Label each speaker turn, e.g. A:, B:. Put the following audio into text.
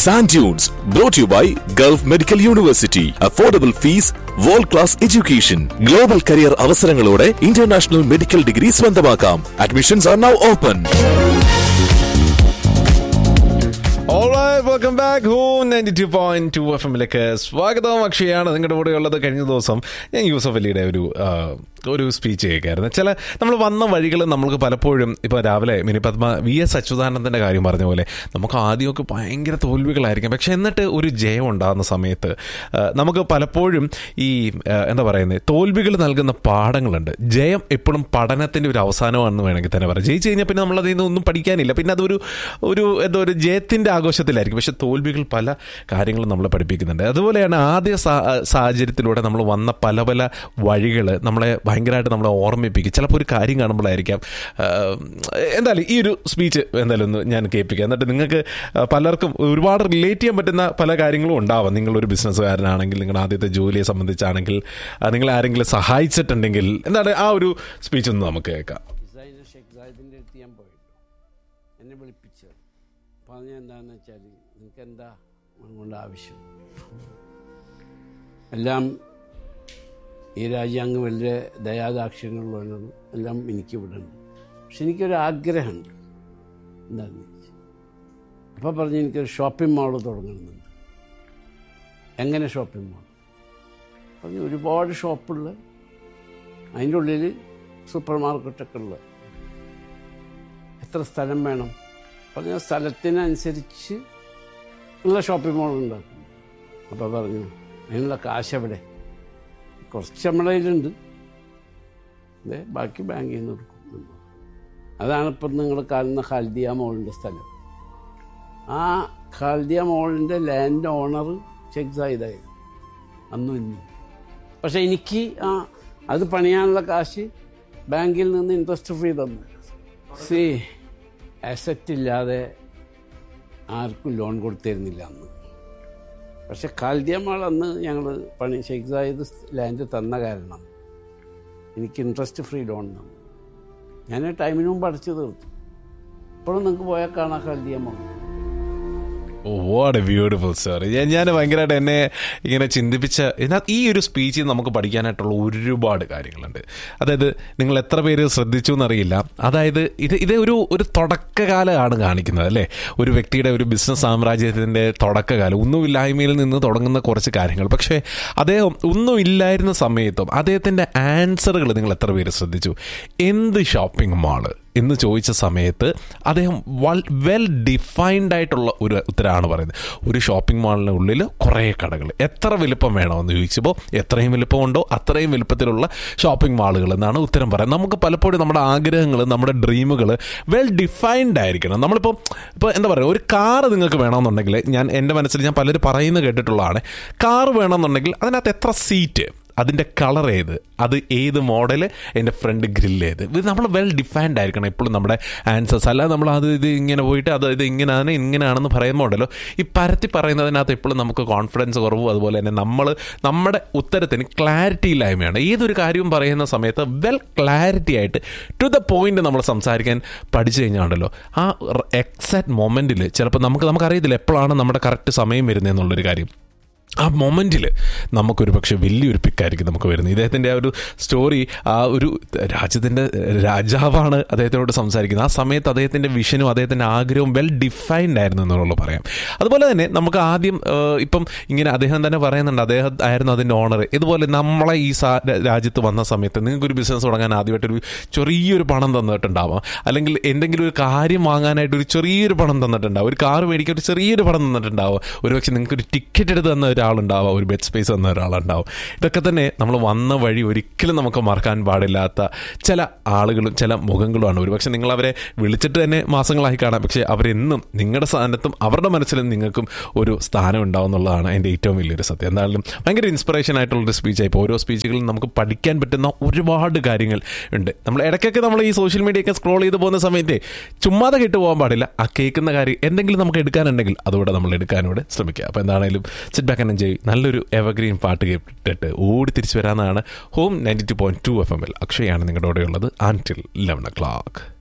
A: Sand Dunes, brought to you by Gulf Medical University. Affordable fees, world class education. Global career അവസരങ്ങളോടെ international medical degree സ്വന്തമാക്കാം admissions are now open
B: welcome back home ninety two point two F എമ്മിലേക്ക് സ്വാഗതം അക്ഷയാണ് നിങ്ങളുടെ കൂടെ ഉള്ളത് കഴിഞ്ഞ ദിവസം ഞാൻ യൂസഫ് അലിയുടെ ഒരു ആ, ഒരു സ്പീച്ച് കേൾക്കായിരുന്നു ചില നമ്മൾ വന്ന വഴികൾ നമ്മൾക്ക് പലപ്പോഴും ഇപ്പോൾ രാവിലെ മിനി പത്മ വി എസ് അച്യുതാനന്ദൻ്റെ കാര്യം പറഞ്ഞ പോലെ നമുക്ക് ആദ്യമൊക്കെ ഭയങ്കര തോൽവികളായിരിക്കും പക്ഷെ എന്നിട്ട് ഒരു ജയം ഉണ്ടാകുന്ന സമയത്ത് ആ, നമുക്ക് പലപ്പോഴും ഈ ആ, എന്താ പറയുന്നത് തോൽവികൾ നൽകുന്ന പാഠങ്ങളുണ്ട് ജയം എപ്പോഴും പഠനത്തിൻ്റെ ഒരു അവസാനമാണെന്ന് വേണമെങ്കിൽ തന്നെ പറയാം ജയിച്ചു കഴിഞ്ഞാൽ പിന്നെ നമ്മൾ അതിൽ നിന്ന് ഒന്നും പഠിക്കാനില്ല പിന്നെ അതൊരു ഒരു എന്തോ ഒരു ജയത്തിൻ്റെ ആഘോഷത്തിലായിരിക്കും പക്ഷെ തോൽവികൾ പല കാര്യങ്ങളും നമ്മളെ പഠിപ്പിക്കുന്നുണ്ട് അതുപോലെയാണ് ആദ്യ സാ- സാഹചര്യത്തിലൂടെ നമ്മൾ വന്ന പല പല വഴികൾ നമ്മളെ ഭയങ്കരമായിട്ട് നമ്മളെ ഓർമ്മിപ്പിക്കും ചിലപ്പോൾ ഒരു കാര്യം കാണുമ്പോഴായിരിക്കാം ആ, എന്തായാലും ഈ ഒരു സ്പീച്ച് എന്തായാലും ഒന്ന് ഞാൻ കേൾപ്പിക്കാം എന്നിട്ട് നിങ്ങൾക്ക് ആ, പലർക്കും ഒരുപാട് റിലേറ്റ് ചെയ്യാൻ പറ്റുന്ന പല കാര്യങ്ങളും ഉണ്ടാവാം നിങ്ങളൊരു ബിസിനസ്സുകാരനാണെങ്കിൽ നിങ്ങളുടെ ആദ്യത്തെ ജോലിയെ സംബന്ധിച്ചാണെങ്കിൽ ആ, നിങ്ങളെ ആരെങ്കിലും സഹായിച്ചിട്ടുണ്ടെങ്കിൽ എന്താണ് ആ ഒരു സ്പീച്ച് ഒന്ന് നമുക്ക് കേൾക്കാം
C: ഡിസൈനർ ഷെയ്ഖ് സാഹിദിൻ്റെ അടുത്ത് ഞാൻ പോയിട്ടു എന്നെ വിളിപ്പിച്ചത് പറഞ്ഞ എന്താണെന്ന് വെച്ചാൽ നിങ്ങൾക്ക് എന്താ അതുകൊണ്ട് ആവശ്യം എല്ലാം ഈ രാജ്യാംഗം വലിയ ദയാദാക്ഷ്യങ്ങളുള്ളവരാണ് എല്ലാം എനിക്ക് ഇവിടെ ഉണ്ട് പക്ഷെ എനിക്കൊരു ആഗ്രഹമുണ്ട് എന്താണെന്ന് ചോദിച്ചു അപ്പോൾ പറഞ്ഞ് എനിക്കൊരു ഷോപ്പിംഗ് മാൾ തുടങ്ങണമെന്നുണ്ട് എങ്ങനെ ഷോപ്പിംഗ് മാൾ പറഞ്ഞു ഒരുപാട് ഷോപ്പുള്ള അതിൻ്റെ ഉള്ളിൽ സൂപ്പർ മാർക്കറ്റൊക്കെ ഉള്ള എത്ര സ്ഥലം വേണം പറഞ്ഞ സ്ഥലത്തിനനുസരിച്ച് ഉള്ള ഷോപ്പിംഗ് മാൾ ഉണ്ടാക്കും അപ്പോൾ പറഞ്ഞു അതിനുള്ള കാശ് എവിടെ കുറച്ച് നമ്മുടെ കയ്യിലുണ്ട് അതെ ബാക്കി ബാങ്കിൽ നിന്ന് എടുക്കും എന്ന്. അതാണ് ഇപ്പം നിങ്ങൾ കാണുന്ന ഖാൽദിയ മോളിൻ്റെ സ്ഥലം ആ ഖാൽദിയ മോളിൻ്റെ ലാൻഡ് ഓണർ ഷെഖ് സായിദായിരുന്നു അന്നും ഇന്നും പക്ഷെ എനിക്ക് ആ അത് പണിയാനുള്ള കാശ് ബാങ്കിൽ നിന്ന് ഇൻട്രസ്റ്റ് ഫ്രീ തന്നു സി അസറ്റ് ഇല്ലാതെ ആർക്കും ലോൺ കൊടുത്തിരുന്നില്ല അന്ന് പക്ഷെ കാൽദ്യമാൾ അന്ന് ഞങ്ങൾ പണി ഷെയ്ഖ് സായിദ് ലാൻഡ് തന്ന കാരണം എനിക്ക് ഇൻട്രസ്റ്റ് ഫ്രീ ലോൺ തന്നു ഞാൻ ടൈമിന് മുമ്പ് അടച്ചു തീർത്തു ഇപ്പോഴും നിങ്ങൾക്ക് പോയാൽ കാണാം കാൽദ്യമാൾ
B: വാട്ട് എ ബ്യൂട്ടിഫുൾ സ്റ്റോറി ഞാൻ ഞാൻ ഭയങ്കരമായിട്ട് എന്നെ ഇങ്ങനെ ചിന്തിപ്പിച്ച ഇതിനകത്ത് ഈ ഒരു സ്പീച്ചിൽ നമുക്ക് പഠിക്കാനായിട്ടുള്ള ഒരുപാട് കാര്യങ്ങളുണ്ട് അതായത് നിങ്ങൾ എത്ര പേര് ശ്രദ്ധിച്ചു എന്നറിയില്ല അതായത് ഇത് ഇത് ഒരു ഒരു തുടക്കകാലമാണ് കാണിക്കുന്നത് അല്ലേ ഒരു വ്യക്തിയുടെ ഒരു ബിസിനസ് സാമ്രാജ്യത്തിൻ്റെ തുടക്കകാലം ഒന്നുമില്ലായ്മയിൽ നിന്ന് തുടങ്ങുന്ന കുറച്ച് കാര്യങ്ങൾ പക്ഷേ അദ്ദേഹം ഒന്നുമില്ലായിരുന്ന സമയത്തും അദ്ദേഹത്തിൻ്റെ ആൻസറുകൾ നിങ്ങൾ എത്ര പേര് ശ്രദ്ധിച്ചു എന്ത് ഷോപ്പിംഗ് മാള് എന്ന് ചോദിച്ച സമയത്ത് അദ്ദേഹം വെൽ ഡിഫൈൻഡ് ആയിട്ടുള്ള ഒരു ഉത്തരമാണ് പറയുന്നത് ഒരു ഷോപ്പിംഗ് മാളിന് ഉള്ളിൽ കുറേ കടകൾ എത്ര വലുപ്പം വേണമെന്ന് ചോദിച്ചപ്പോൾ എത്രയും വലുപ്പമുണ്ടോ അത്രയും വലുപ്പത്തിലുള്ള ഷോപ്പിംഗ് മാളുകൾ എന്നാണ് ഉത്തരം പറയുന്നത് നമുക്ക് പലപ്പോഴും നമ്മുടെ ആഗ്രഹങ്ങൾ നമ്മുടെ ഡ്രീമുകൾ വെൽ ഡിഫൈൻഡ് ആയിരിക്കണം നമ്മളിപ്പോൾ ഇപ്പോൾ എന്താ പറയുക ഒരു കാറ് നിങ്ങൾക്ക് വേണമെന്നുണ്ടെങ്കിൽ ഞാൻ എൻ്റെ മനസ്സിൽ ഞാൻ പലരും പറയുന്നത് കേട്ടിട്ടുള്ളതാണ് കാറ് വേണമെന്നുണ്ടെങ്കിൽ അതിനകത്ത് എത്ര സീറ്റ് അതിൻ്റെ കളർ ഏത് അത് ഏത് മോഡൽ എൻ്റെ ഫ്രണ്ട് ഗ്രില്ല് ഏത് ഇത് നമ്മൾ വെൽ ഡിഫൈൻഡ് ആയിരിക്കണം എപ്പോഴും നമ്മുടെ ആൻസേഴ്സ് അല്ലാതെ നമ്മൾ അത് ഇത് ഇങ്ങനെ പോയിട്ട് അത് ഇത് ഇങ്ങനെയാണ് ഇങ്ങനെയാണെന്ന് പറയുമ്പോൾ ഉണ്ടല്ലോ ഈ പരത്തി പറയുന്നതിനകത്ത് എപ്പോഴും നമുക്ക് കോൺഫിഡൻസ് കുറവും അതുപോലെ തന്നെ നമ്മൾ നമ്മുടെ ഉത്തരത്തിന് ക്ലാരിറ്റി ഇല്ലായ്മയാണ് ഏതൊരു കാര്യവും പറയുന്ന സമയത്ത് വെൽ ക്ലാരിറ്റി ആയിട്ട് ടു ദ പോയിന്റ് നമ്മൾ സംസാരിക്കാൻ പഠിച്ചു കഴിഞ്ഞാണ്ടല്ലോ ആ എക്സാക്ട് മൊമെൻറ്റിൽ ചിലപ്പോൾ നമുക്ക് നമുക്കറിയത്തില്ല എപ്പോഴാണ് നമ്മുടെ കറക്റ്റ് സമയം വരുന്നതെന്നുള്ളൊരു കാര്യം ആ മൊമെൻറ്റിൽ നമുക്കൊരു പക്ഷെ വലിയൊരു പിക്കായിരിക്കും നമുക്ക് വരുന്നത് ഇദ്ദേഹത്തിൻ്റെ ആ ഒരു സ്റ്റോറി ആ ഒരു രാജ്യത്തിൻ്റെ രാജാവാണ് അദ്ദേഹത്തിനോട് സംസാരിക്കുന്നത് ആ സമയത്ത് അദ്ദേഹത്തിൻ്റെ വിഷനും അദ്ദേഹത്തിൻ്റെ ആഗ്രഹവും വെൽ ഡിഫൈൻഡ് ആയിരുന്നു എന്നുള്ളത് പറയാം അതുപോലെ തന്നെ നമുക്ക് ആദ്യം ആ, ഇപ്പം ഇങ്ങനെ അദ്ദേഹം തന്നെ പറയുന്നുണ്ട് അദ്ദേഹം ആയിരുന്നു അതിൻ്റെ ഓണർ ഇതുപോലെ നമ്മളെ ഈ സാ രാജ്യത്ത് വന്ന സമയത്ത് നിങ്ങൾക്കൊരു ബിസിനസ് തുടങ്ങാൻ ആദ്യമായിട്ടൊരു ചെറിയൊരു പണം തന്നിട്ടുണ്ടാവാം അല്ലെങ്കിൽ എന്തെങ്കിലും ഒരു കാര്യം വാങ്ങാനായിട്ട് ഒരു ചെറിയൊരു പണം തന്നിട്ടുണ്ടാവും ഒരു കാർ മേടിക്കാൻ ഒരു ചെറിയൊരു പണം തന്നിട്ടുണ്ടാവും ഒരു പക്ഷേ നിങ്ങൾക്ക് ഒരു ടിക്കറ്റ് എടുത്ത് തന്ന ഒരാളുണ്ടാവാം ഒരു ബെഡ് സ്പേസ് തന്ന ഒരാളുണ്ടാവും ഇതൊക്കെ തന്നെ നമ്മൾ വന്ന വഴി ഒരിക്കലും നമുക്ക് മറക്കാൻ പാടില്ലാത്ത ചില ആളുകളും ചില മുഖങ്ങളുമാണ് ഒരുപക്ഷെ നിങ്ങൾ അവരെ വിളിച്ചിട്ട് തന്നെ മാസങ്ങളായി കാണാം പക്ഷേ അവരെന്നും നിങ്ങളുടെ സ്ഥാനത്തും അവരുടെ മനസ്സിലും നിങ്ങൾക്കും ഒരു സ്ഥാനം ഉണ്ടാവും എന്നുള്ളതാണ് എൻ്റെ ഏറ്റവും വലിയൊരു സത്യം എന്തായാലും ഭയങ്കര ഇൻസ്പിറേഷൻ ആയിട്ടുള്ളൊരു സ്പീച്ചായി ഇപ്പോൾ ഓരോ സ്പീച്ചുകളിലും നമുക്ക് പഠിക്കാൻ പറ്റുന്ന ഒരുപാട് കാര്യങ്ങൾ ഉണ്ട് നമ്മൾ ഇടയ്ക്കൊക്കെ നമ്മൾ ഈ സോഷ്യൽ മീഡിയ ഒക്കെ സ്ക്രോൾ ചെയ്ത് പോകുന്ന സമയത്ത് ചുമ്മാതെ കേട്ട് പോകാൻ പാടില്ല ആ കേൾക്കുന്ന കാര്യം എന്തെങ്കിലും നമുക്ക് എടുക്കാനുണ്ടെങ്കിൽ അതുകൂടെ നമ്മൾ എടുക്കാനൂടെ ശ്രമിക്കുക അപ്പോൾ എന്താണെങ്കിലും സിറ്റ് ബാക്ക് ആൻഡ് എൻജോയ് നല്ലൊരു എവർഗ്രീൻ പാട്ട് കേട്ടിട്ട് ഓടി തിരിച്ചു വരാമെന്നാണ് home ninety two point two F എമ്മിൽ അക്ഷയാണ് നിങ്ങളുടെ കൂടെ ഉള്ളത് ആൻറ്റിൽ ലെവൻ ഒ ക്ലോക്ക്